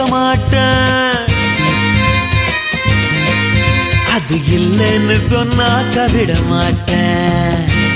மாட்டேன் அது இல்லைன்னு சொன்னாக்க விட மாட்டேன்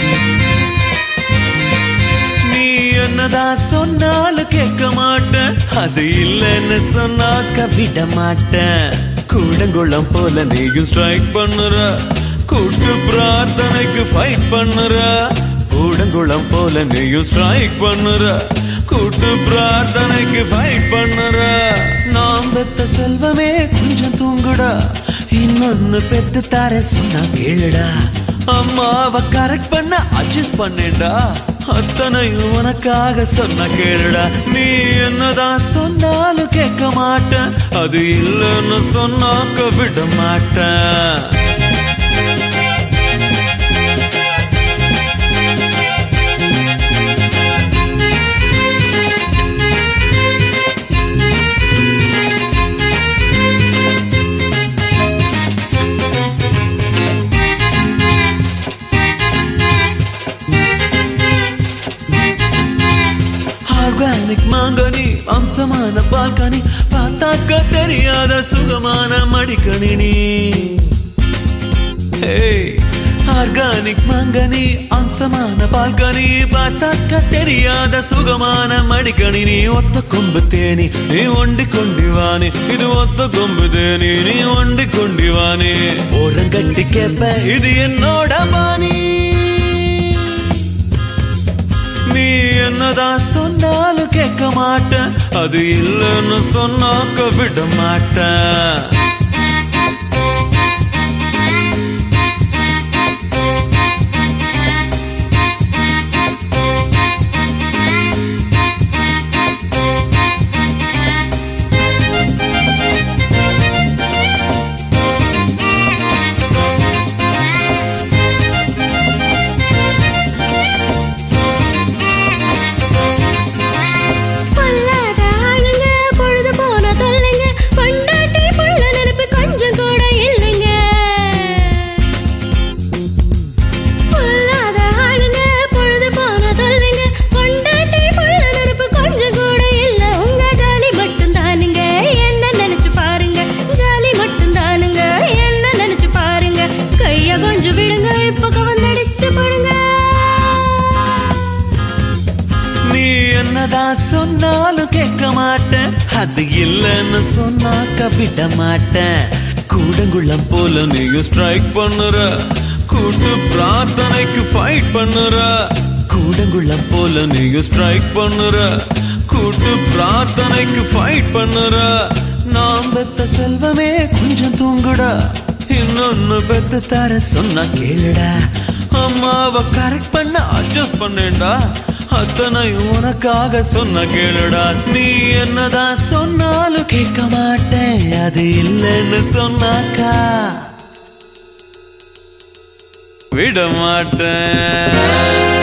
நீ என்னதான் சொன்னாலும் கேட்க மாட்டேன் அது இல்லைன்னு சொன்னாக்க விட மாட்டேன் கூடங்குளம் போல நீயும் ஸ்ட்ரைக் பண்ணுற கூட்டு பிரார்த்தனைக்கு ஃபைட் பண்ணுற கூடங்குளம் போல நீயும் ஸ்ட்ரைக் பண்ணுற கூட்டு பிரார்த்தனைக்கு ஃபைட் பண்ணுற நாம் பெத்த செல்வமே கொஞ்சம் தூங்குடா இன்னொன்னு பெத்து தர சொன்னா கேளுடா அம்மாவை கரெக்ட் பண்ண அட்ஜஸ்ட் பண்ணேன்டா அத்தனையும் உனக்காக சொன்ன கேளுடா நீ என்னதான் சொன்னாலும் கேட்க மாட்டேன் அது இல்லைன்னு சொன்னாக்க விட மாட்டேன் ஆர்கானிக் மாங்கனி அம்சமான பால்கனி பார்த்தாக்க தெரியாத சுகமான மடிக்கணினி ஆர்கானிக் மாங்கனி அம்சமான பால்கனி பார்த்தாக்க தெரியாத சுகமான மடிக்கணினி ஒத்த கொம்பு தேனி நீ ஒண்டி கொண்டிவானி இது ஒத்த கொம்பு தேனி நீ ஒண்டி கொண்டிவானி ஓரங்கட்டி கேப்ப இது என்னோட பாணி நீ என்னதான் சொன்னாலும் கேட்க மாட்டேன் அது இல்லைன்னு சொன்னாக்க விட மாட்டேன் பொல்லாத ஆளுங்க, பொழுது போன தொல்லைங்க, பொண்டாட்டி புள்ள நினைப்பு கொஞ்சம் கூட இல்லைங்க. பொல்லாத ஆளுங்க, பொழுது போன தொல்லைங்க, பொண்டாட்டி புள்ள நினைப்பு கொஞ்சம் கூட இல்ல. உங்க ஜாலி மட்டும்தானுங்க, என்ன நினைச்சு பாருங்க. ஜாலி மட்டும்தானுங்க, என்ன நினைச்சு பாருங்க. கைய கொஞ்சம் விடுங்க இப்ப கவர்ந்தடிச்சு போடுங்க நீ என்னதான் சொன்னாலும் கேட்க மாட்டேன் அது இல்லைன்னு சொன்னாக்க விட மாட்டேன் கூடங்குளம் போல நீயும் ஸ்ட்ரைக் பண்ணுற கூட்டு பிரார்த்தனைக்கு ஃபைட் பண்ணுற கூடங்குளம் போல நீயும் ஸ்ட்ரைக் பண்ணுற கூட்டு பிரார்த்தனைக்கு ஃபைட் பண்ணுற நாம் பெத்த செல்வமே கொஞ்சம் தூங்குடா இன்னொன்னு பெத்து தர சொன்னா கேளுடா அம்மாவை கரெக்ட் பண்ண அட்ஜஸ்ட் பண்ணேன்டா அத்தனை உனக்காக சொன்ன கேளுடா நீ என்னதான் சொன்னாலும் கேட்க மாட்டேன் அது இல்லைன்னு சொன்னாக்கா விட மாட்டேன்